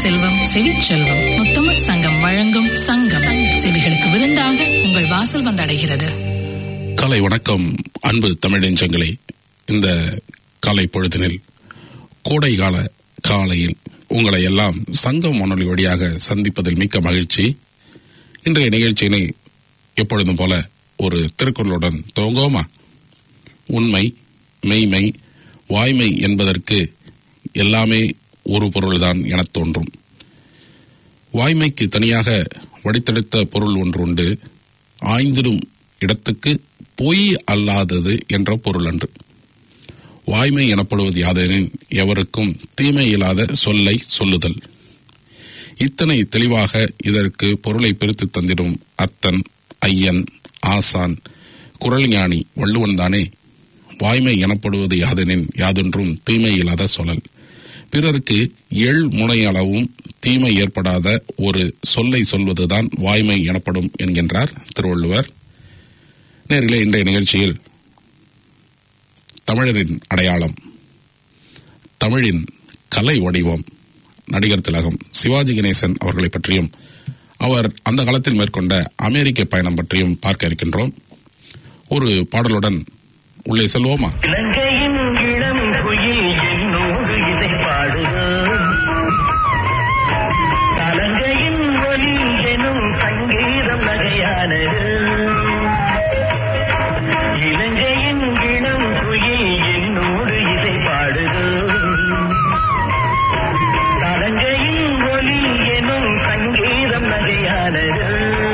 செல்வம் செவிச்செல்வம் முத்தமிழ் சங்கம் வழங்கும் சங்கம் செவிகளுக்கு விருந்தாக உங்கள் வாசல் வந்தடைகிறது காலை வணக்கம் அன்பு தமிழ் நெஞ்சங்களே இந்த காலை பொழுதினில் கோடை கால காலையில் உங்களை எல்லாம் சங்கம் வானொலி வழியாக சந்திப்பதில் மிக்க மகிழ்ச்சி இன்றைய நிகழ்ச்சியினை எப்பொழுதும் போல ஒரு திருக்குறளுடன் துவங்குவோமா உண்மை மெய்மை வாய்மை என்பதற்கு எல்லாமே ஒரு பொருள்தான் எனத் தோன்றும் வாய்மைக்கு தனியாக வடித்தெடுத்த பொருள் ஒன்று உண்டு ஆய்ந்திடும் இடத்துக்கு பொய் அல்லாதது என்ற பொருள் அன்று வாய்மை எனப்படுவது யாதெனின் எவருக்கும் தீமை இல்லாத சொல்லை சொல்லுதல் இத்தனை தெளிவாக இதற்கு பொருளை பிரித்து தந்திடும் அத்தன் ஐயன் ஆசான் குரல் ஞானி வள்ளுவன் தானே வாய்மை எனப்படுவது யாதெனின் யாதொன்றும் தீமை இல்லாத சொல்லல் பிறருக்கு எள் முனையளவும் தீமை ஏற்படாத ஒரு சொல்லை சொல்வதுதான் வாய்மை எனப்படும் என்கின்றார் திருவள்ளுவர் நேரிலே இன்றைய நிகழ்ச்சியில் தமிழரின் அடையாளம் தமிழின் கலை வடிவம் நடிகர் திலகம் சிவாஜி கணேசன் அவர்களை பற்றியும் அவர் அந்த காலத்தில் மேற்கொண்ட அமெரிக்க பயணம் பற்றியும் பார்க்க இருக்கின்றோம் ஒரு பாடலுடன் உள்ளே செல்வோமா இலங்கையின் இளம் குயில் என்னோடு இதை பாடுதோ தலங்கையின் ஒலி எனும் சங்கீதம் நகையானது இலங்கையின் இளம் குயில் என்னோடு இதை பாடுதோ தலங்கையின் ஒலி எனும் சங்கீதம் நகையானது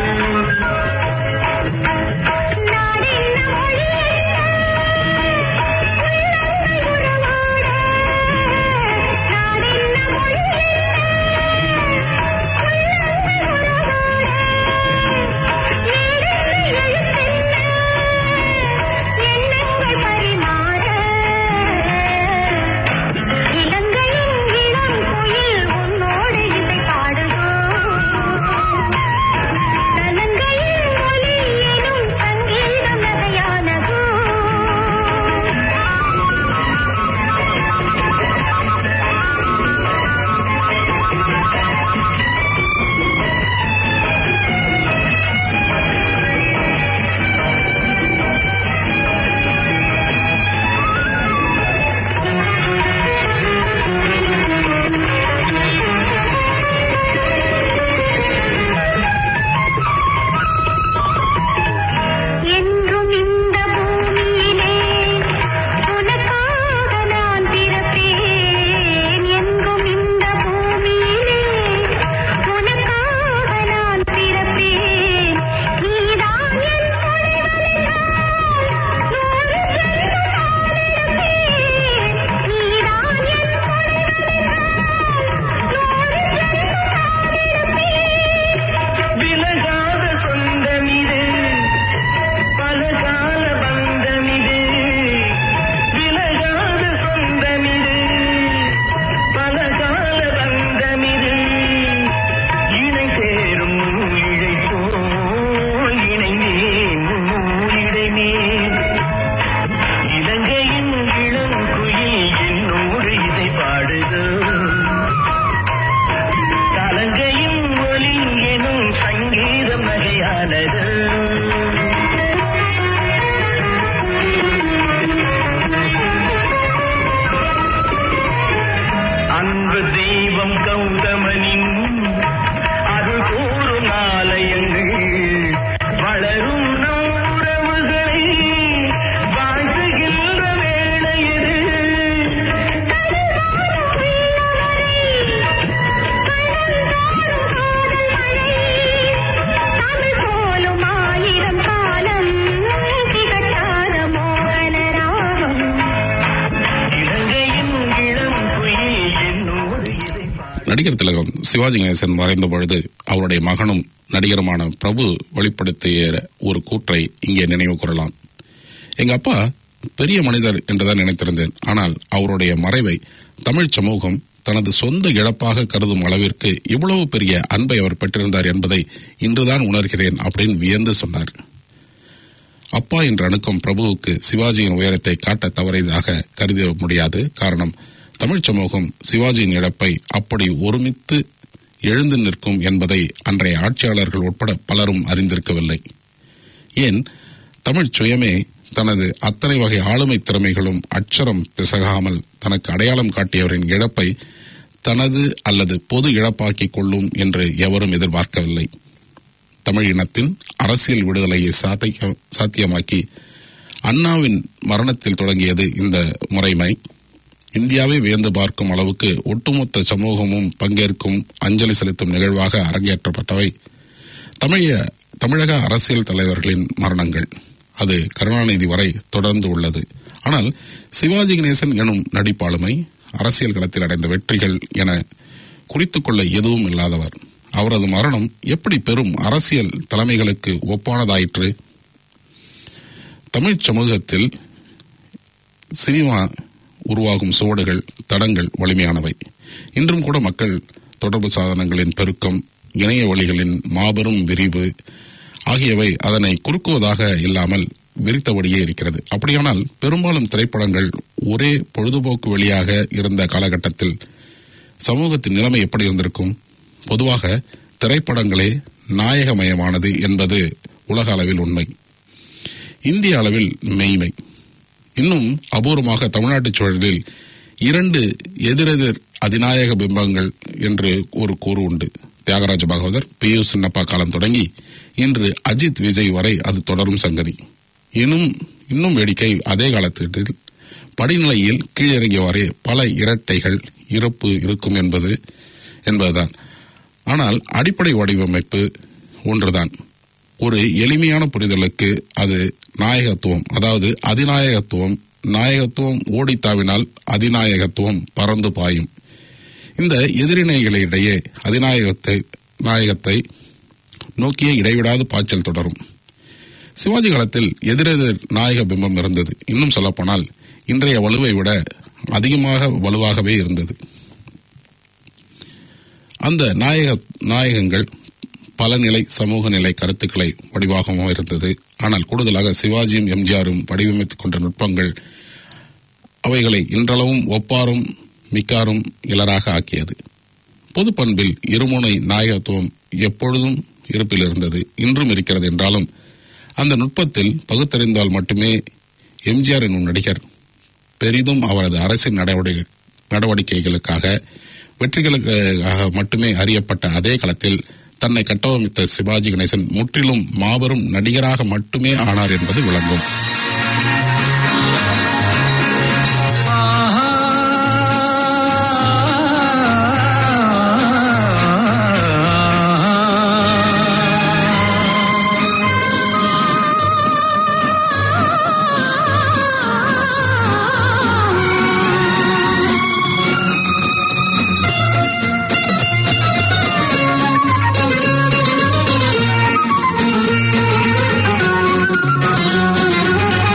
என்றும் இந்த பூமியிலே உனக்காக நான் பிறப்பேன் என்றும் இந்த பூமியிலே உனக்காக நான் பிறப்பேன் நீதான் என் தலைவனென்றால் நூறு ஜென்மம் வாழப்பேன் நீதான் என் விலகாத சொந்தமிது பலகால பந்தமிது விலகாத சொந்தமிது பலகால பந்தமிது இணை சேரும் இழை போல் இணைந்தேன் இடைமே இலங்கையின் இளம் குயில் என்னோடு இதை பாடுதோ கலங்கையும் ஒலி எனும் சங்கீதம் நகையானது அன்பு தெய்வம் கௌதமனின் அருள் கூறும் ஆலயங்கள் வளரும் நம் உறவுகளை வாழ்த்துகின்ற வேளையது தமிழ் போலும் ஆயிரம் காலம் திகட்டாத மோகன ராகம் இலங்கையின் இளம் குயில் என்னோடு இதை நடிகர் திலகம் சிவாஜி கணேசன் மறைந்த பொழுது அவருடைய மகனும் நடிகருமான பிரபு வெளிப்படுத்திய ஒரு கூற்றை இங்கே நினைவு கூறலாம் எங்க அப்பா பெரிய மனிதர் என்றுதான் நினைத்திருந்தேன் ஆனால் அவருடைய மறைவை தமிழ் சமூகம் தனது சொந்த இழப்பாக கருதும் அளவிற்கு இவ்வளவு பெரிய அன்பை அவர் பெற்றிருந்தார் என்பதை இன்றுதான் உணர்கிறேன் அப்படின்னு வியந்து சொன்னார் அப்பா என்று அணுக்கும் பிரபுவுக்கு சிவாஜியின் உயரத்தை காட்ட தவறியதாக கருத முடியாது காரணம் தமிழ் சமூகம் சிவாஜியின் இழப்பை அப்படி ஒருமித்து எழுந்து நிற்கும் என்பதை அன்றைய ஆட்சியாளர்கள் உட்பட பலரும் அறிந்திருக்கவில்லை ஏன் தமிழ் சுயமே தனது அத்தனை வகை ஆளுமை திறமைகளும் அச்சரம் பிசகாமல் தனக்கு அடையாளம் காட்டியவரின் இழப்பை தனது அல்லது பொது இழப்பாக்கிக் கொள்ளும் என்று எவரும் எதிர்பார்க்கவில்லை தமிழ் இனத்தின் அரசியல் விடுதலையை சாத்திய சாத்தியமாக்கி அண்ணாவின் மரணத்தில் தொடங்கியது இந்த முறைமை இந்தியாவை வியந்து பார்க்கும் அளவுக்கு ஒட்டுமொத்த சமூகமும் பங்கேற்கும் அஞ்சலி செலுத்தும் நிகழ்வாக அரங்கேற்றப்பட்டவை தமிழக தமிழக அரசியல் தலைவர்களின் மரணங்கள் அது கருணாநிதி வரை தொடர்ந்து உள்ளது ஆனால் சிவாஜி கணேசன் எனும் நடிப்பாளுமை அரசியல் களத்தில் அடைந்த வெற்றிகள் என குறித்துக் கொள்ள எதுவும் இல்லாதவர் அவரது மரணம் எப்படி பெரும் அரசியல் தலைமைகளுக்கு ஒப்பானதாயிற்று தமிழ் சமூகத்தில் சினிமா உருவாகும் சுவடுகள் தடங்கள் வலிமையானவை இன்றும் கூட மக்கள் தொடர்பு சாதனங்களின் பெருக்கம் இணைய வழிகளின் மாபெரும் விரிவு ஆகியவை அதனை குறுக்குவதாக இல்லாமல் விரித்தபடியே இருக்கிறது அப்படியானால் பெரும்பாலும் திரைப்படங்கள் ஒரே பொழுதுபோக்கு வழியாக இருந்த காலகட்டத்தில் சமூகத்தின் நிலைமை எப்படி இருந்திருக்கும் பொதுவாக திரைப்படங்களே நாயகமயமானது என்பது உலக அளவில் உண்மை இந்திய அளவில் மெய்மை இன்னும் அபூர்வமாக தமிழ்நாட்டுச் சூழலில் இரண்டு எதிரெதிர் அதிநாயக பிம்பங்கள் என்று ஒரு கூறு உண்டு தியாகராஜ பாகவதர் பி யு சின்னப்பா காலம் தொடங்கி இன்று அஜித் விஜய் வரை அது தொடரும் சங்கதி இன்னும் இன்னும் வேடிக்கை அதே காலத்தில் படிநிலையில் கீழிறங்கியவாறே பல இரட்டைகள் இறப்பு இருக்கும் என்பது என்பதுதான் ஆனால் அடிப்படை வடிவமைப்பு ஒன்றுதான் ஒரு எளிமையான புரிதலுக்கு அது நாயகத்துவம் அதாவது அதிநாயகத்துவம் நாயகத்துவம் ஓடித்தாவினால் அதிநாயகத்துவம் பறந்து பாயும் இந்த எதிரிணைகளிடையே அதிநாயகத்தை நாயகத்தை நோக்கிய இடைவிடாது பாய்ச்சல் தொடரும் சிவாஜி காலத்தில் எதிரெதிர் நாயக பிம்பம் இருந்தது இன்னும் சொல்லப்போனால் இன்றைய வலுவை விட அதிகமாக வலுவாகவே இருந்தது அந்த நாயக நாயகங்கள் பல நிலை சமூக நிலை கருத்துக்களை வடிவாகவும் இருந்தது ஆனால் கூடுதலாக சிவாஜியும் எம்ஜிஆரும் வடிவமைத்துக் கொண்ட நுட்பங்கள் அவைகளை இன்றளவும் ஒப்பாரும் மிக்காரும் இலராக ஆக்கியது பொது பண்பில் இருமுனை நாயகத்துவம் எப்பொழுதும் இருப்பில் இருந்தது இன்றும் இருக்கிறது என்றாலும் அந்த நுட்பத்தில் பகுத்தறிந்தால் மட்டுமே எம்ஜிஆர் என்னும் நடிகர் பெரிதும் அவரது அரசின் நடவடிக்கை நடவடிக்கைகளுக்காக வெற்றிகளுக்காக மட்டுமே அறியப்பட்ட அதே களத்தில் தன்னை கட்டமைத்த சிவாஜி கணேசன் முற்றிலும் மாபெரும் நடிகராக மட்டுமே ஆனார் என்பது விளங்கும் ஆ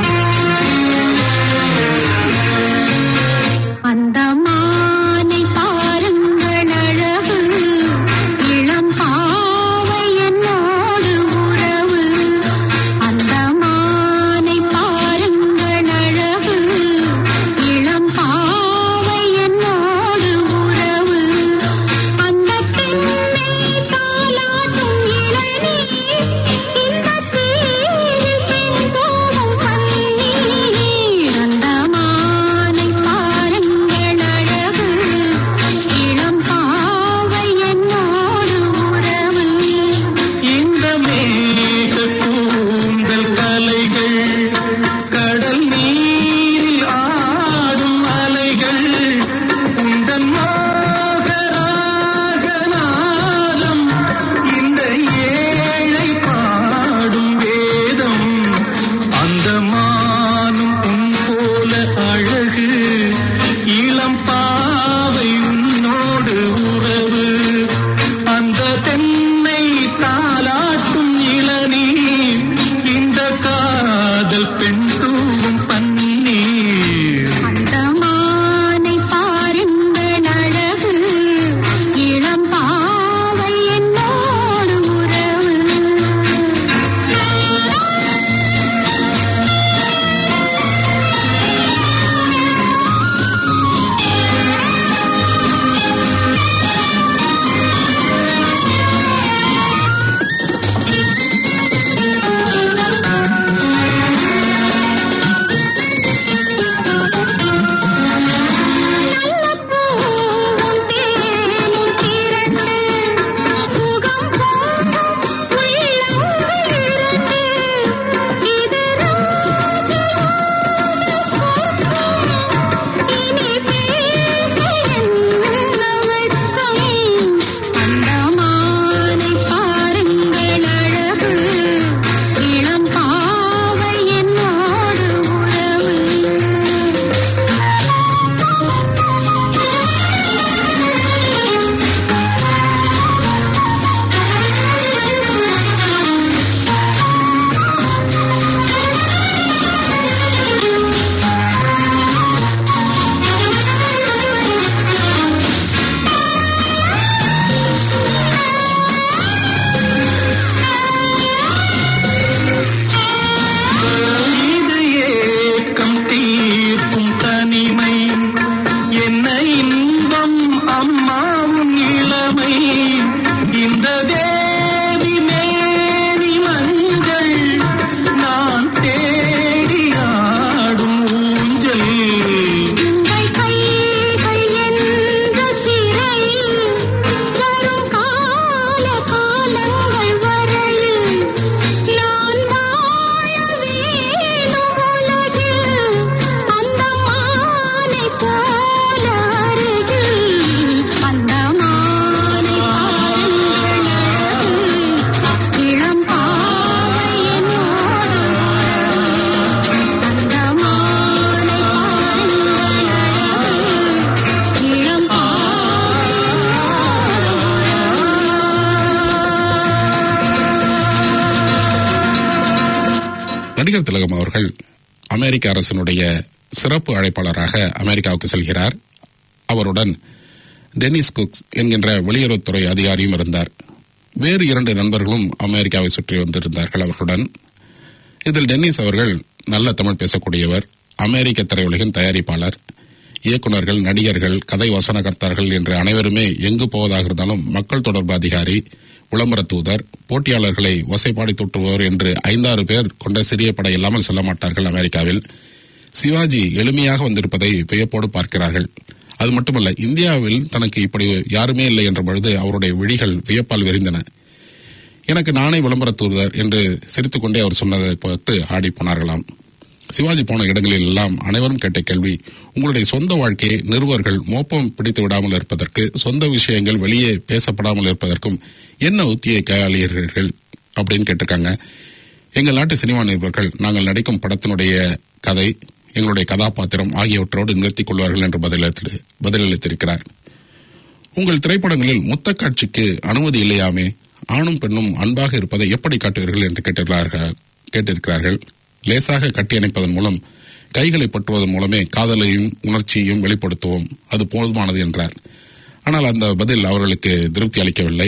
நடிகர் திலகம் அவர்கள் அமெரிக்க அரசினுடைய சிறப்பு அழைப்பாளராக அமெரிக்காவுக்கு செல்கிறார் அவருடன் டெனிஸ் குக்ஸ் என்கின்ற வெளியுறவுத்துறை அதிகாரியும் இருந்தார் வேறு இரண்டு நண்பர்களும் அமெரிக்காவை சுற்றி வந்திருந்தார்கள் அவர்களுடன் இதில் டென்னிஸ் அவர்கள் நல்ல தமிழ் பேசக்கூடியவர் அமெரிக்க திரையுலகின் தயாரிப்பாளர் இயக்குனர்கள் நடிகர்கள் கதை வசனகர்த்தார்கள் என்று அனைவருமே எங்கு போவதாக இருந்தாலும் மக்கள் தொடர்பு அதிகாரி விளம்பர தூதர் போட்டியாளர்களை வசைப்பாடி தூற்றுபவர் என்று ஐந்தாறு பேர் கொண்ட சிறிய படை இல்லாமல் செல்ல மாட்டார்கள் அமெரிக்காவில் சிவாஜி எளிமையாக வந்திருப்பதை வியப்போடு பார்க்கிறார்கள் அது மட்டுமல்ல இந்தியாவில் தனக்கு இப்படி யாருமே இல்லை என்ற பொழுது அவருடைய விழிகள் வியப்பால் விரிந்தன எனக்கு நானே விளம்பர தூதர் என்று சிரித்துக்கொண்டே அவர் சொன்னதை பார்த்து ஆடி போனார்களாம் சிவாஜி போன இடங்களில் எல்லாம் அனைவரும் கேட்ட கேள்வி உங்களுடைய சொந்த வாழ்க்கையை நிருபர்கள் மோப்பம் பிடித்து விடாமல் இருப்பதற்கு சொந்த விஷயங்கள் வெளியே பேசப்படாமல் இருப்பதற்கும் என்ன உத்தியை கையாளுகிறீர்கள் அப்படின்னு கேட்டிருக்காங்க எங்கள் நாட்டு சினிமா நிருபர்கள் நாங்கள் நடிக்கும் படத்தினுடைய கதை எங்களுடைய கதாபாத்திரம் ஆகியவற்றோடு நிறுத்திக் கொள்வார்கள் என்று பதிலளித்து பதிலளித்திருக்கிறார் உங்கள் திரைப்படங்களில் மொத்த காட்சிக்கு அனுமதி இல்லையாமே ஆணும் பெண்ணும் அன்பாக இருப்பதை எப்படி காட்டுவீர்கள் என்று கேட்டிருக்கிறார்கள் கேட்டிருக்கிறார்கள் லேசாக கட்டி அணைப்பதன் மூலம் கைகளை பற்றுவதன் மூலமே காதலையும் உணர்ச்சியையும் வெளிப்படுத்துவோம் அது போதுமானது என்றார் ஆனால் அந்த பதில் அவர்களுக்கு திருப்தி அளிக்கவில்லை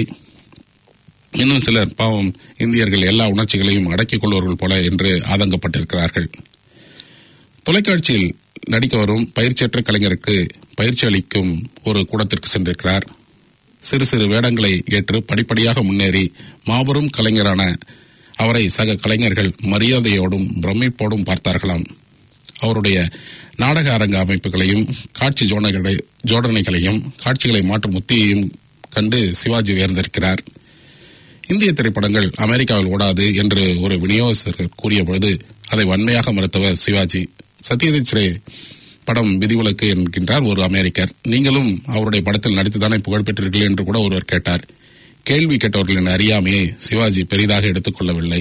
இன்னும் சிலர் பாவம் இந்தியர்கள் எல்லா உணர்ச்சிகளையும் அடக்கிக் கொள்வார்கள் போல என்று ஆதங்கப்பட்டிருக்கிறார்கள் தொலைக்காட்சியில் நடிக்க வரும் பயிற்சியற்ற கலைஞருக்கு பயிற்சி அளிக்கும் ஒரு கூடத்திற்கு சென்றிருக்கிறார் சிறு சிறு வேடங்களை ஏற்று படிப்படியாக முன்னேறி மாபெரும் கலைஞரான அவரை சக கலைஞர்கள் மரியாதையோடும் பிரமிப்போடும் பார்த்தார்களாம் அவருடைய நாடக அரங்க அமைப்புகளையும் காட்சி ஜோடனை ஜோடனைகளையும் காட்சிகளை மாற்றும் உத்தியையும் கண்டு சிவாஜி உயர்ந்திருக்கிறார் இந்திய திரைப்படங்கள் அமெரிக்காவில் ஓடாது என்று ஒரு விநியோகஸ்தர் கூறிய பொழுது அதை வன்மையாக மறுத்தவர் சிவாஜி சத்யஜித் ரே படம் விதிவிலக்கு என்கின்றார் ஒரு அமெரிக்கர் நீங்களும் அவருடைய படத்தில் நடித்துதானே புகழ் பெற்றீர்கள் என்று கூட ஒருவர் கேட்டார் கேள்வி கேட்டவர்களின் அறியாமையை சிவாஜி பெரிதாக எடுத்துக்கொள்ளவில்லை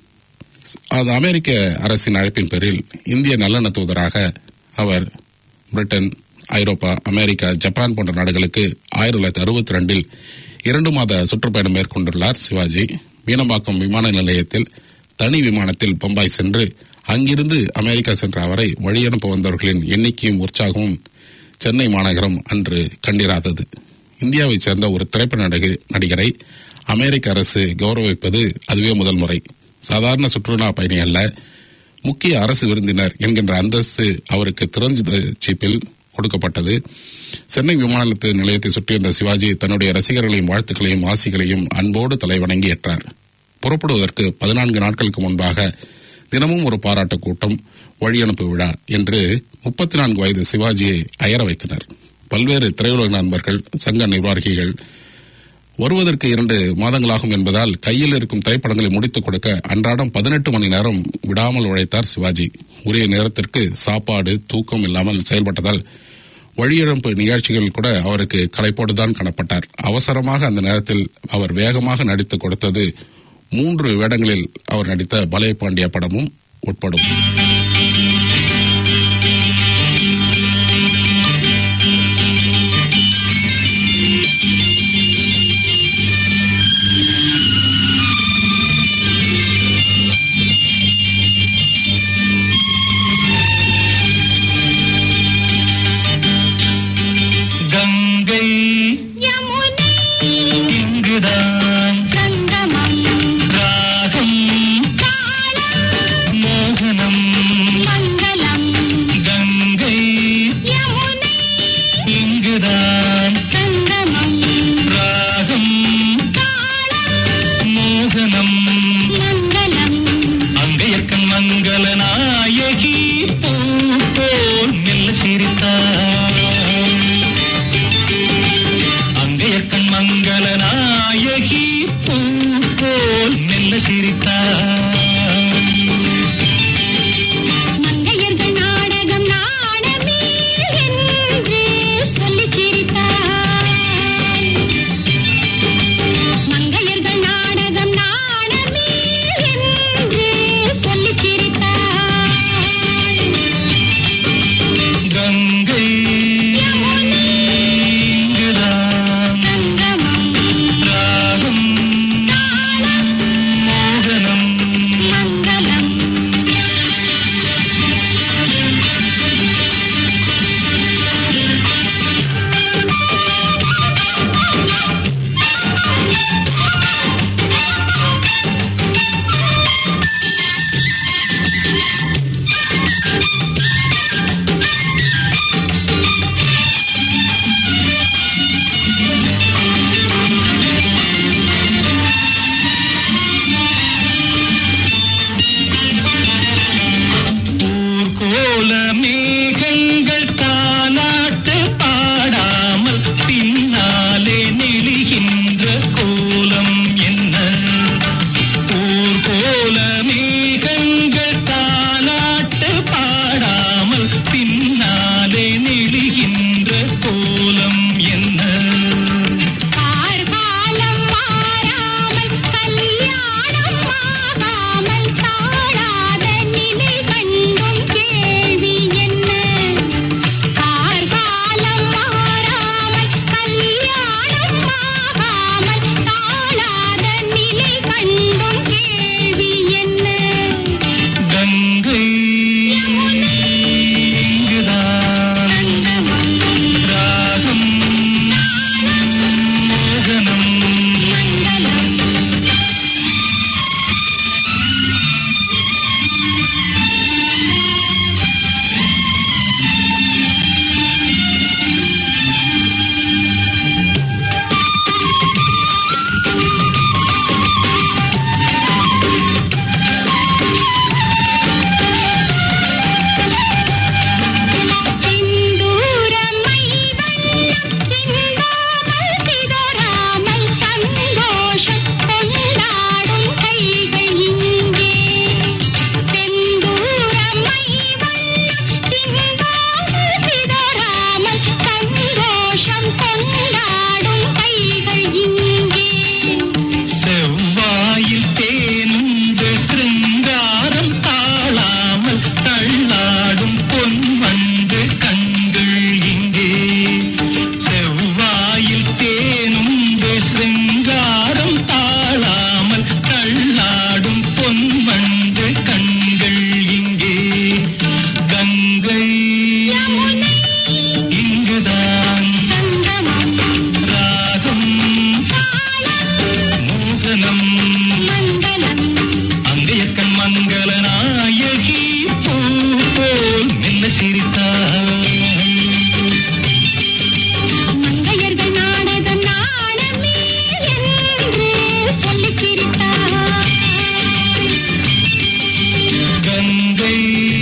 அது அமெரிக்க அரசின் அழைப்பின் பேரில் இந்திய நல்லெண்ண தூதராக அவர் பிரிட்டன் ஐரோப்பா அமெரிக்கா ஜப்பான் போன்ற நாடுகளுக்கு ஆயிரத்தி தொள்ளாயிரத்தி அறுபத்தி ரெண்டில் இரண்டு மாத சுற்றுப்பயணம் மேற்கொண்டுள்ளார் சிவாஜி மீனம்பாக்கம் விமான நிலையத்தில் தனி விமானத்தில் பம்பாய் சென்று அங்கிருந்து அமெரிக்கா சென்ற அவரை வழியனுப்ப வந்தவர்களின் எண்ணிக்கையும் உற்சாகமும் சென்னை மாநகரம் அன்று கண்டிராதது இந்தியாவைச் சேர்ந்த ஒரு திரைப்பட நடிகை நடிகரை அமெரிக்க அரசு கௌரவிப்பது அதுவே முதல் முறை சாதாரண சுற்றுலா பயணி அல்ல முக்கிய அரசு விருந்தினர் என்கின்ற அந்தஸ்து அவருக்கு திறந்த சீப்பில் கொடுக்கப்பட்டது சென்னை விமான நிலையத்தை சுற்றி வந்த சிவாஜி தன்னுடைய ரசிகர்களையும் வாழ்த்துக்களையும் ஆசிகளையும் அன்போடு தலைவணங்கி ஏற்றார் புறப்படுவதற்கு பதினான்கு நாட்களுக்கு முன்பாக தினமும் ஒரு பாராட்டு கூட்டம் வழியனுப்பு விழா என்று முப்பத்தி நான்கு வயது சிவாஜியை அயர வைத்தனர் பல்வேறு திரையுலக நண்பர்கள் சங்க நிர்வாகிகள் வருவதற்கு இரண்டு மாதங்களாகும் என்பதால் கையில் இருக்கும் திரைப்படங்களை முடித்துக் கொடுக்க அன்றாடம் பதினெட்டு மணி நேரம் விடாமல் உழைத்தார் சிவாஜி உரிய நேரத்திற்கு சாப்பாடு தூக்கம் இல்லாமல் செயல்பட்டதால் வழியிழப்பு நிகழ்ச்சிகள் கூட அவருக்கு களைப்போடுதான் காணப்பட்டார் அவசரமாக அந்த நேரத்தில் அவர் வேகமாக நடித்து கொடுத்தது மூன்று வேடங்களில் அவர் நடித்த பலே பாண்டிய படமும் உட்படும் கங்கை யமுனை இங்குதான் சங்கமம் ராகம் காலம் மோகனம் ஊர்கோல மேகங்கள் தாலாட்டு பாடாமல் பின்னாலே நெளிகின்ற கோலம் என்ன ஊர்கோல மேகங்கள் தாலாட்டு பாடாமல் பின்னாலே நெளிகின்ற கோலம் என்ன கார்காலம் மாறாமல் கல்யாணம் ஆகாமல் தாழாத நிலை கண்டும் கேள்வி என்ன கார்காலம் மாறாமல் கல்யாணம் ஆகாமல் தாழாத நிலை கண்டும் கேள்வி என்ன கங்கை இங்குதான் சங்கமம் ராகம் மோகனம் மங்களம் சிந்தூரமை வண்ணம் சிந்தாமல் சிதறாமல் சந்தோஷம் கொண்டாடும் கைகள் இங்கே செந்தூரமை வண்ணம் சிந்தாமல் சிதறாமல் சந்தோஷம் கொண்டாடும் கைகள் இங்கே செவ்வாயில் தேனுண்டு சிருங்காரம் தாழாமல் தள்ளாடும் பொன் வந்து கண்கள் இங்கே செவ்வாயில் தேனுண்டு சிருங்காரம் தாழாமல் தள்ளாடும் பொன் வந்து கண்கள் இங்கே கங்கை யமுனை இங்குதான் சங்கமம் ராகம் மோகனம் மங்களம் அங்கையக்கண் மங்கள நாயகி பூ போல் மெல்ல சிரித்தாள் மங்கையர்கள் நாடகம் நாணமே என்று சொல்லிச் சிரித்தார் கங்கை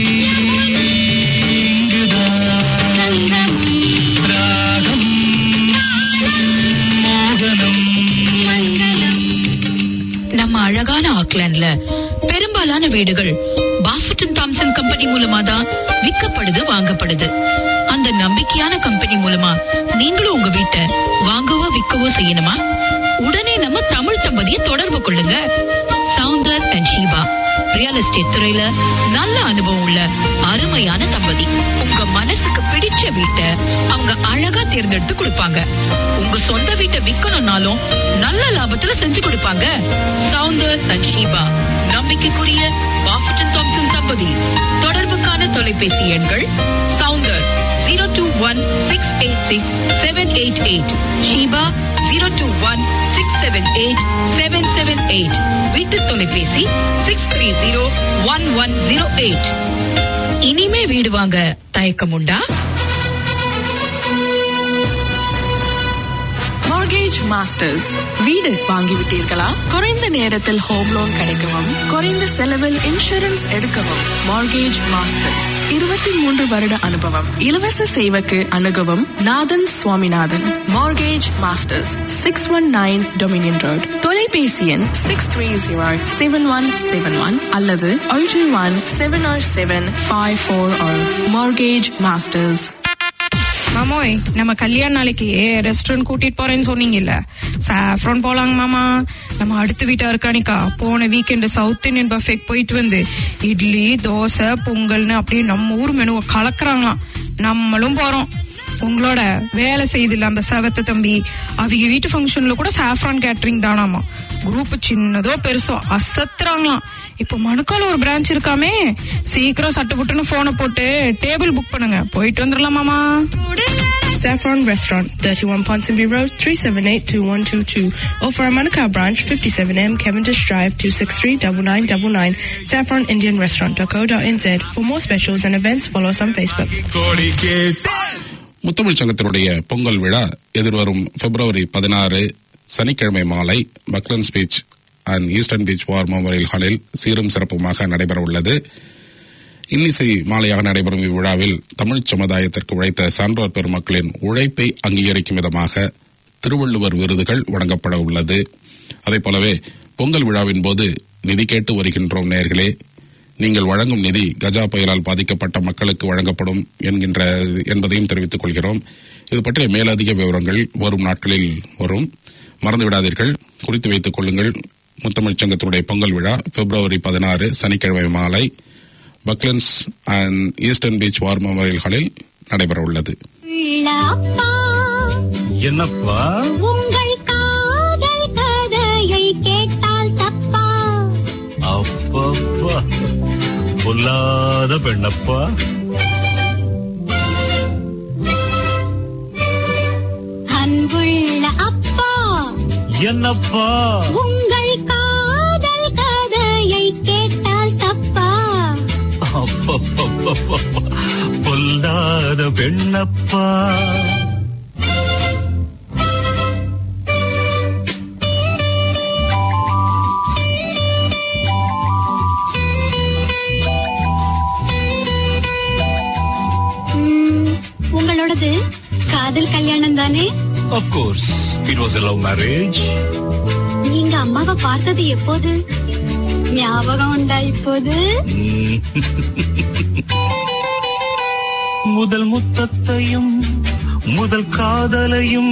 இங்குதான் சங்கமம் ராகம் மோகனம் மங்களம் நம்ம அழகான ஆக்லாண்ட்ல பெரும்பாலான வீடுகள் பாஃபட்டன் தாம்சன் கம்பெனி மூலமா தான் விற்கப்படுது வாங்கப்படுது அந்த நம்பிக்கையான கம்பெனி மூலமா நீங்களும் உங்க வீட்டை வாங்கவோ விற்கவோ செய்யணுமா உடனே நம்ம தமிழ் தம்பதியை தொடர்பு கொள்ளுங்க Soundar and Sheeba real estate துறையில நல்ல அனுபவம் உள்ள அருமையான தம்பதி உங்க மனசுக்கு பிடிச்ச வீட்டை அவங்க அழகா தேர்ந்தெடுத்து கொடுப்பாங்க உங்க சொந்த வீட்டை விக்கணும்னாலும் நல்ல லாபத்துல செஞ்சு கொடுப்பாங்க சவுந்தர் அண்ட் ஷீபா நம்பிக்கைக்குரிய பாஃபட்டன் தாம்சன் தம்பதி தொடர்புக்கான தொலைபேசி எண்கள் Soundar zero two one six eight six seven eight eight Sheeba zero two one six seven eight seven seven eight வீட்டு தொலைபேசி six three zero one one zero eight இனிமே வீடு வாங்க தயக்கம் உண்டா மார்கேஜ் மாஸ்டர்ஸ் வீடு வாங்கிவிட்டீர்களா குறைந்த நேரத்தில் ஹோம் லோன் கிடைக்கவும் குறைந்த செலவில் இன்சூரன்ஸ் எடுக்கவும் மார்கேஜ் மாஸ்டர்ஸ் இருபத்தி மூன்று வருட அனுபவம் இலவச சேவைக்கு அணுகவும் Nathan Swaminathan mortgage masters six one nine Dominion road தொலைபேசி எண் six three zero seven one seven one அல்லது ஒன்று one seven or seven five four mortgage masters மாமோய் நம்ம கல்யாண நாளைக்கு ரெஸ்டாரண்ட் கூட்டிட்டு போறேன்னு சொன்னீங்கல்ல சாஃப்ரான் போலாங்க மாமா நம்ம அடுத்த வீட்டா இருக்கானிக்கா போன வீக்கெண்டு சவுத் இந்தியன் பஃபேக் போயிட்டு வந்து இட்லி தோசை பொங்கல்னு அப்படியே நம்ம ஊர் மெனுவை கலக்குறாங்களாம் நம்மளும் போறோம் உங்களோட வேலை செய்தில்ல அந்த செவத்த தம்பி அவங்க வீட்டு ஃபங்க்ஷன்ல கூட சாஃப்ரான் கேட்டரிங் தானாமா குரூப் சின்னதோ பெருசோ அசத்துறாங்களாம் இப்போ மணுக்கால ஒரு பிரான்ச் இருக்காமே சீக்கிரம் சட்டு புட்டுன்னு போனை போட்டு டேபிள் புக் பண்ணுங்க போயிட்டு வந்துடலாம் மாமா Saffron Restaurant, 31 Ponsonby Road, 378-2122. Or for our Manukau branch, 57M Cavendish Drive, 263-9999. saffronindianrestaurant.co.nz. For more specials and events, follow us on Facebook. முத்தமிழ் சங்கத்தினுடைய பொங்கல் விழா எதிர்வரும் பிப்ரவரி பதினாறு சனிக்கிழமை மாலை Bucklands beach and Eastern beach war memorial ஹாலில் சீரும் சிறப்புமாக நடைபெற உள்ளது இன்னிசை மாலையாக நடைபெறும் இவ்விழாவில் தமிழ் சமுதாயத்திற்கு உழைத்த சான்றோர் பெருமக்களின் உழைப்பை அங்கீகரிக்கும் விதமாக திருவள்ளுவர் விருதுகள் வழங்கப்பட உள்ளது அதைப் போலவே பொங்கல் விழாவின் போது நிதி கேட்டு வருகின்றோம் நேர்களே நீங்கள் வழங்கும் நிதி கஜா புயலால் பாதிக்கப்பட்ட மக்களுக்கு வழங்கப்படும் என்கின்ற என்பதையும் தெரிவித்துக் கொள்கிறோம் இது பற்றிய மேலதிக விவரங்கள் வரும் நாட்களில் வரும் மறந்துவிடாதீர்கள் குறித்து வைத்துக் கொள்ளுங்கள் முத்தமிழ்ச் சங்கத்தினுடைய பொங்கல் விழா பிப்ரவரி பதினாறு சனிக்கிழமை மாலை Bucklands and Eastern beach war memorial ஹாலில் நடைபெற உள்ளது அப்பா என்னப்பா உங்கள் காதல் கதையை கேட்டால் தப்பா அப்பப்பா பொல்லாத பெண்ணப்பா அன்புள்ள அப்பா என்னப்பா உங்கள் காதல் கதையை கேட்டால் தப்பா அப்பப்பப்பப்பப்பா, பொல்லாத பெண்ணப்பா ம், உங்களோடது காதல் கல்யாணம் தானே of course it was love marriage நீங்க அம்மாவை பார்த்தது எப்போது ஞாபகம் உண்டா இப்போது முதல் முத்தத்தையும் முதல் காதலையும்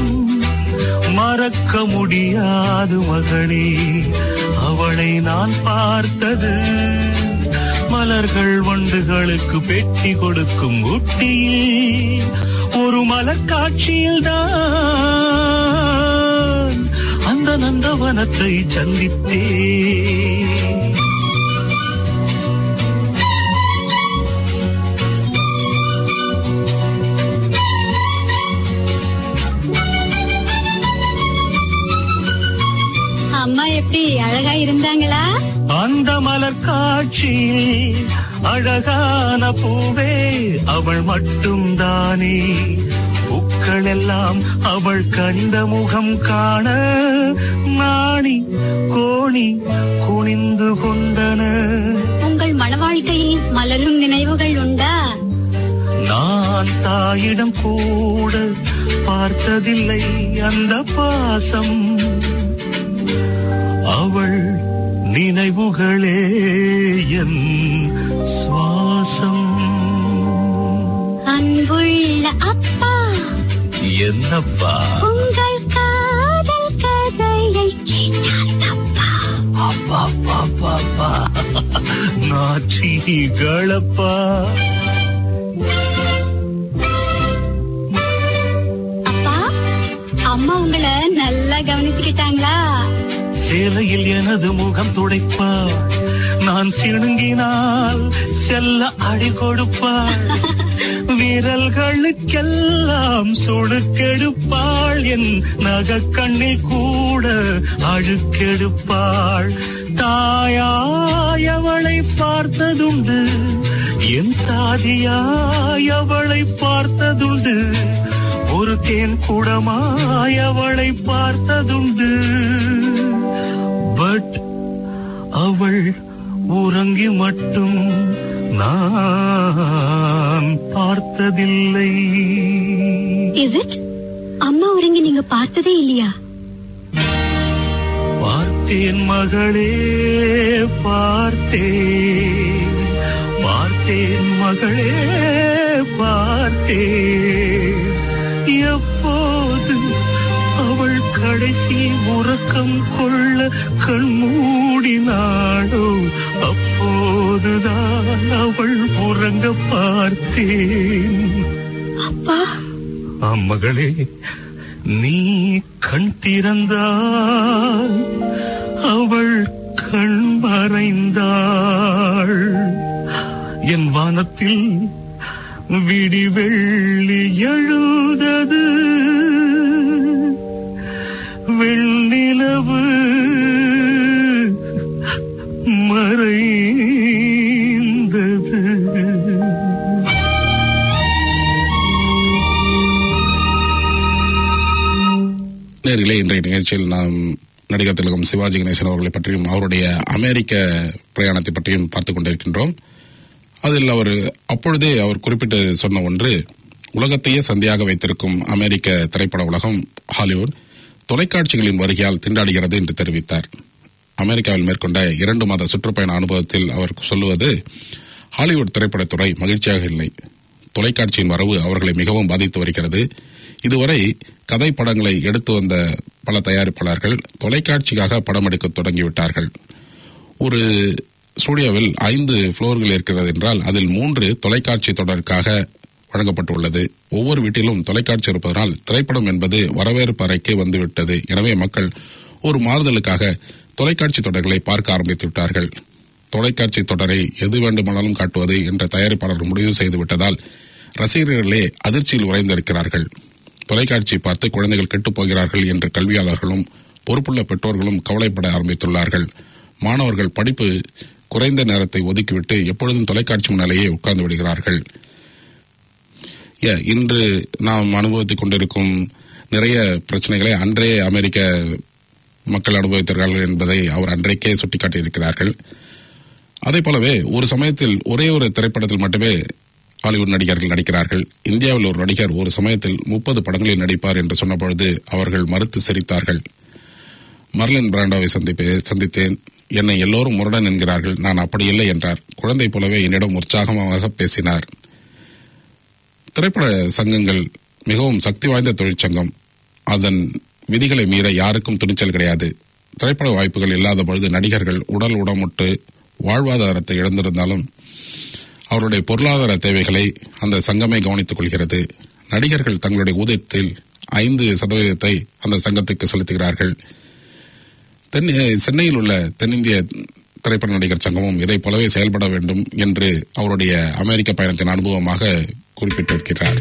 மறக்க முடியாது மகளே அவளை நான் பார்த்தது மலர்கள் வண்டுகளுக்கு பெட்டி கொடுக்கும் ஊட்டியில் ஒரு மலர் காட்சியில் தான் அந்த நந்தவனத்தை சந்தித்தேன் அம்மா எப்படி அழகா இருந்தாங்களா அந்த மலர் காட்சியில் அழகான பூவே அவள் மட்டும் தானே பூக்கள் எல்லாம் அவள் கண்ட முகம் காண நாணி கோணி குனிந்து கொண்டன உங்கள் மன வாழ்க்கையில் மலரும் நினைவுகள் உண்டா நான் தாயிடம் கூட பார்த்ததில்லை அந்த பாசம் அவள் நினைவுகளே என் சுவாசம் அன்புள்ள அப்பா என்னப்பா உங்கள் காதல் கதையை கேட்டால் தப்பா அப்பா அப்பா அப்பா நாச்சிகளப்பா அப்பா அம்மா உங்களை நல்லா கவனிச்சுக்கிட்டாங்களா சேலையில் எனது முகம் துடைப்பாள் நான் சிணுங்கினால் செல்ல அடி கொடுப்பாள் விரல்களுக்கெல்லாம் சுடுக்கெடுப்பாள் என் நகக்கண்ணில் கூட அழுக்கெடுப்பாள் தாயாய் அவளை பார்த்ததுண்டு என் தாதியாய் அவளை பார்த்ததுண்டு ஒரு தேன் குடமாய் அவளை பார்த்ததுண்டு பட் அவள் உறங்கி மட்டும் நான் பார்த்ததில்லை இஸ் இட் அம்மா உறங்கி நீங்க பார்த்ததே இல்லையா பார்த்தேன் மகளே பார்த்தேன் பார்த்தேன் மகளே பார்த்தேன் எப்போது அவள் கடைசி உறக்கம் கொள்ள கண் மூடினாளோ அப்போதுதான் அவள் உறங்க பார்த்தேன் அப்பா மகளே நீ கண் திறந்தாள் அவள் கண் மறைந்தாள் என் வானத்தில் விடிவெள்ளி எழுந்தது வெண்ணிலவு மறைந்தது நேரிலே இன்றைய நிகழ்ச்சியில் நாம் நடிகர் திலகம் சிவாஜி கணேசன் அவர்களை பற்றியும் அவருடைய அமெரிக்க பிரயாணத்தை பற்றியும் பார்த்துக் கொண்டிருக்கின்றோம் அதில் அவர் அப்பொழுதே அவர் குறிப்பிட்டு சொன்ன ஒன்று உலகத்தையே சந்தையாக வைத்திருக்கும் அமெரிக்க திரைப்பட உலகம் ஹாலிவுட் தொலைக்காட்சிகளின் வருகையால் திண்டாடுகிறது என்று தெரிவித்தார் அமெரிக்காவில் மேற்கொண்ட இரண்டு மாத சுற்றுப்பயண அனுபவத்தில் அவர் சொல்லுவது ஹாலிவுட் திரைப்படத்துறை மகிழ்ச்சியாக இல்லை தொலைக்காட்சியின் வரவு அவர்களை மிகவும் பாதித்து வருகிறது இதுவரை கதை படங்களை எடுத்து வந்த பல தயாரிப்பாளர்கள் தொலைக்காட்சிக்காக படம் எடுக்க தொடங்கிவிட்டார்கள் ஒரு ஸ்டுடியோவில் ஐந்து ஃப்ளோர்கள் இருக்கிறது என்றால் அதில் மூன்று தொலைக்காட்சி தொடருக்காக வழங்கப்பட்டுள்ளது ஒவ்வொரு வீட்டிலும் தொலைக்காட்சி இருப்பதனால் திரைப்படம் என்பது வரவேற்பு அறைக்கு வந்துவிட்டது எனவே மக்கள் ஒரு மாறுதலுக்காக தொலைக்காட்சி தொடர்களை பார்க்க ஆரம்பித்து விட்டார்கள் தொலைக்காட்சி தொடரை எது வேண்டுமானாலும் காட்டுவது என்ற தயாரிப்பாளர் முடிவு செய்து விட்டதால் ரசிகர்களே அதிர்ச்சியில் உறைந்திருக்கிறார்கள் தொலைக்காட்சி பார்த்து குழந்தைகள் கெட்டுப் போகிறார்கள் என்று கல்வியாளர்களும் பொறுப்புள்ள பெற்றோர்களும் கவலைப்பட ஆரம்பித்துள்ளார்கள் மாணவர்கள் படிப்பு குறைந்த நேரத்தை ஒதுக்கிவிட்டு எப்பொழுதும் தொலைக்காட்சி முன்னாலேயே உட்கார்ந்து விடுகிறார்கள் ஏ, இன்று நாம் அனுபவித்துக் கொண்டிருக்கும் நிறைய பிரச்சனைகளை அன்றே அமெரிக்க மக்கள் அனுபவித்தார்கள் என்பதை அவர் அன்றைக்கே சுட்டிக்காட்டியிருக்கிறார்கள் அதே போலவே ஒரு சமயத்தில் ஒரே ஒரு திரைப்படத்தில் மட்டுமே ஹாலிவுட் நடிகர்கள் நடிக்கிறார்கள் இந்தியாவில் ஒரு நடிகர் ஒரு சமயத்தில் முப்பது படங்களில் நடிப்பார் என்று சொன்னபொழுது அவர்கள் மறுத்து சிரித்தார்கள் மர்லின் பிராண்டோவை சந்திப்பே சந்தித்தேன் என்னை எல்லோரும் முரடன் என்கிறார்கள் நான் அப்படி இல்லை என்றார் குழந்தை போலவே என்னிடம் உற்சாகமாக பேசினார் திரைப்பட சங்கங்கள் மிகவும் சக்தி வாய்ந்த தொழிற்சங்கம் அதன் விதிகளை மீற யாருக்கும் துணிச்சல் கிடையாது திரைப்பட வாய்ப்புகள் இல்லாத பொழுது நடிகர்கள் உடல் உடமுட்டு வாழ்வாதாரத்தை இழந்திருந்தாலும் அவருடைய பொருளாதார தேவைகளை அந்த சங்கமே கவனித்துக் கொள்கிறது நடிகர்கள் தங்களுடைய ஊதியத்தில் ஐந்து சதவீதத்தை அந்த சங்கத்துக்கு செலுத்துகிறார்கள் தென் சென்னையில் உள்ள தென்னிந்திய திரைப்பட நடிகர் சங்கமும் இதைப் போலவே செயல்பட வேண்டும் என்று அவருடைய அமெரிக்க பயணத்தின் அனுபவமாக குறிப்பிட்டிருக்கிறார்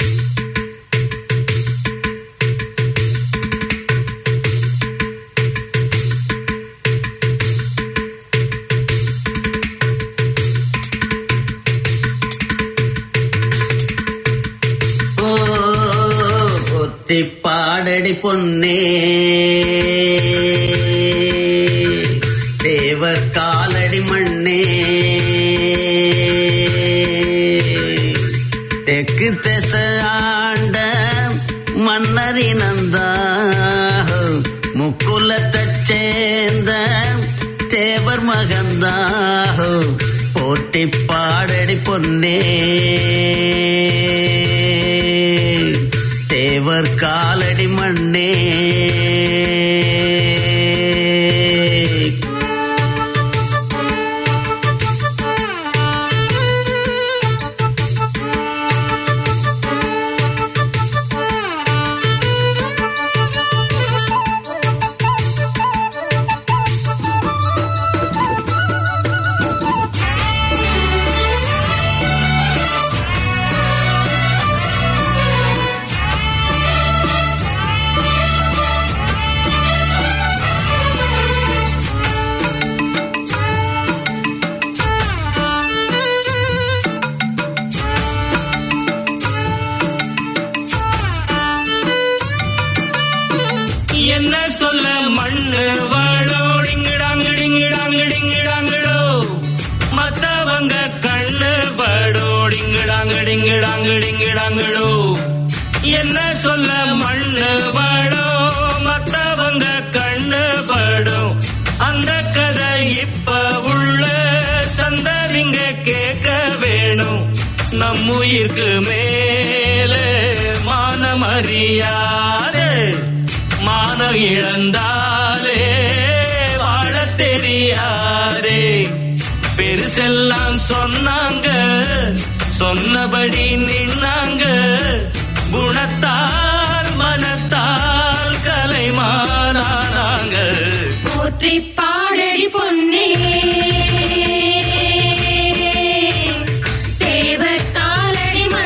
ஓ ஒத்தி பாடடி பொன்னே தேவர் காலடி மண்ணே தெற்கு திச ஆண்ட மன்னரினந்தா முக்குலத்தைச் சேர்ந்த தேவர் மகந்தாஹோ போட்டி பாடடி பொன்னே தேவர் காலடி மண்ணே என்ன சொல்ல மண்ணு வாழோடிங்கிடாங்கிடிங்கிடாங்கிடிங்கிடாங்கிடோ மத்தவங்க கண்ணு படோடிங்கிடாங்கிடிங்கிடாங்கிடிங்கிடாங்கிடோ என்ன சொல்ல மண்ணு வாழோ மத்தவங்க கண்ணு படும் அந்த கதை இப்ப உள்ள சந்ததிங்க கேட்க வேணும் நம் உயிர்க்கு மேலே மானமறியாதே மானம் இழந்தாலே வாழத் தெரியாதே பெருசெல்லாம் சொன்னாங்க சொன்னபடி நின்னாங்க குணத்தால் மனத்தால் கலைமானாங்க போற்றி பாடடி பொன்னே தேவர் காலடி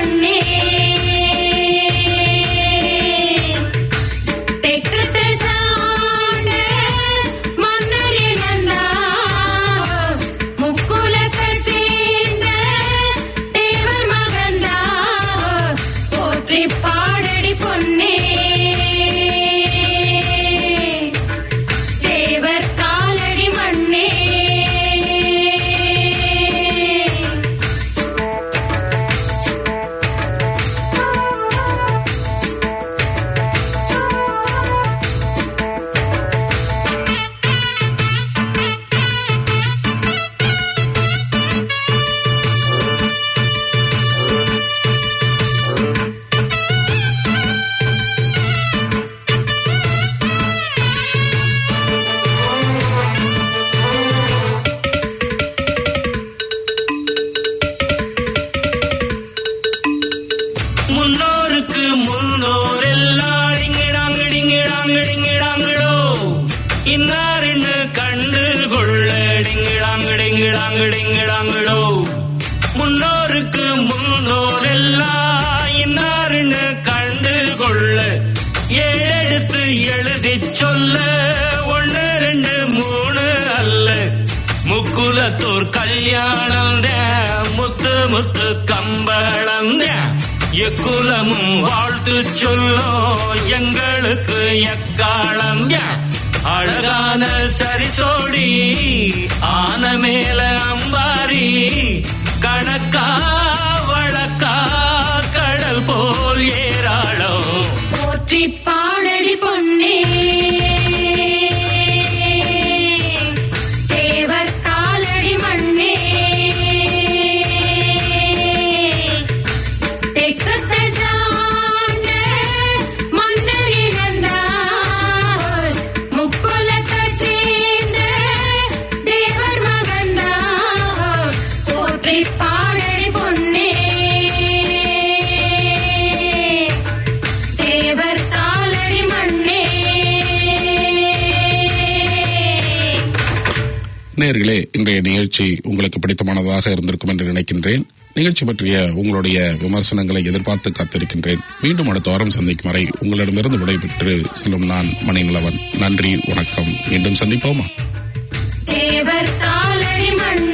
ஊர் கல்யாணம் முத்து முத்து கம்பளம் எக்குலமும் வாழ்த்து சொல்லும் எங்களுக்கு எக்காலம் அழகான சரிசோடி ஆன மேல அம்பாரி கணக்கா வழக்கா கடல் போல் ஏராளம் போற்றி பாடடி பொன்னே தேவர் காலடி மண்ணே தெற்கு தசாண்ட மன்னர் இழந்தார் முக்குலத்தை சேர்ந்த தேவர் மகந்தார் போற்றி பாடடி பொன்னே தேவர் காலடி மண்ணே நேர்களே இன்றைய நிகழ்ச்சி உங்களுக்கு பிடித்தமானதாக இருந்திருக்கும் என்று நினைக்கின்றேன் நிகழ்ச்சி பற்றிய உங்களுடைய விமர்சனங்களை எதிர்பார்த்து காத்திருக்கின்றேன் மீண்டும் அடுத்த வாரம் சந்திக்கும் வரை உங்களிடமிருந்து விடைபெற்று செல்லும் நான் மணிநிலவன் நன்றி வணக்கம் மீண்டும் சந்திப்போமா தேவர் காலடி மண்ணே